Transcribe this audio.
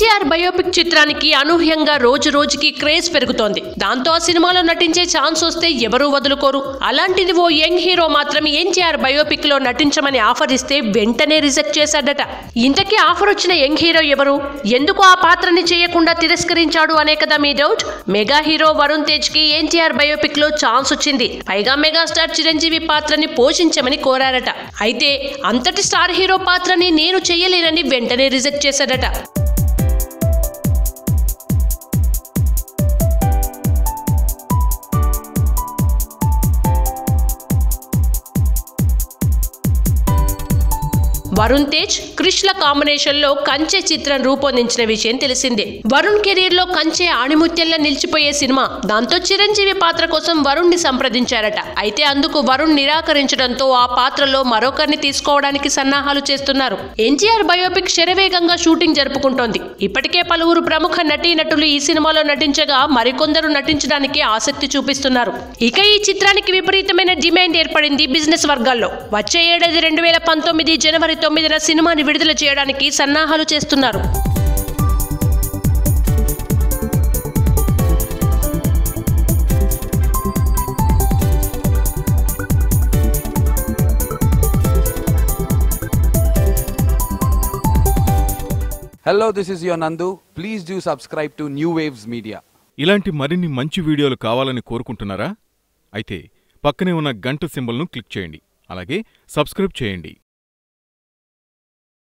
NTR biopic చిత్రానికి అనూహ్యంగా రోజు రోజుకి క్రేజ్ పెరుగుతోంది దాంతో ఆ సినిమాలో నటించే ఛాన్స్ వస్తే ఎవరూ వదులుకోరు అలాంటిది ఓ యంగ్ హీరో మాత్రం ఎన్టీఆర్ బయోపిక్ లో నటించమని ఆఫర్ ఇస్తే వెంటనే రిజెక్ట్ చేశాడట ఇంతకీ ఆఫర్ వచ్చిన యంగ్ హీరో ఎవరు ఎందుకు ఆ పాత్రని చేయకుండా తిరస్కరించాడు అనే కదా మీ doubt mega hero Varun Tej కి ఎన్టీఆర్ బయోపిక్ లో ఛాన్స్ వచ్చింది పైగా మెగాస్టార్ చిరంజీవి పాత్రని పోషించమని కోరారట అయితే అంతటి స్టార్ హీరో పాత్రని నేను చెయ్యలేనని వెంటనే రిజెక్ట్ చేశాడట వరుణ్ తేజ్ కృష్ణ కాంబినేషన్ లో కంచె చిత్రం రూపొందించిన విషయం తెలిసిందే వరుణ్ కెరీర్ లో కంచె ఆణిముత్యంలా నిలిచిపోయే సినిమా దాంతో చిరంజీవి పాత్ర కోసం వరుణ్ ని సంప్రదించారట అయితే అందుకు వరుణ్ నిరాకరించడంతో ఆ పాత్రలో మరొకరిని తీసుకోవడానికి సన్నాహాలు చేస్తున్నారు ఎన్టీఆర్ బయోపిక్ శరవేగంగా షూటింగ్ జరుపుకుంటోంది ఇప్పటికే పలువురు ప్రముఖ నటీనటులు ఈ సినిమాలో నటించగా మరికొందరు నటించడానికి ఆసక్తి చూపిస్తున్నారు ఇక ఈ చిత్రానికి విపరీతమైన డిమాండ్ ఏర్పడింది బిజినెస్ వర్గాల్లో వచ్చే ఏడాది రెండు వేల పంతొమ్మిది జనవరి తొమ్మిదిన సినిమాని విడుదల చేయడానికి సన్నాహాలు చేస్తున్నారు Hello, this is your Nandu. Please do subscribe to New Waves Media. ఇలాంటి మరిన్ని మంచి వీడియోలు కావాలని కోరుకుంటున్నారా అయితే పక్కనే ఉన్న గంట సింబల్ను క్లిక్ చేయండి అలాగే సబ్స్క్రైబ్ చేయండి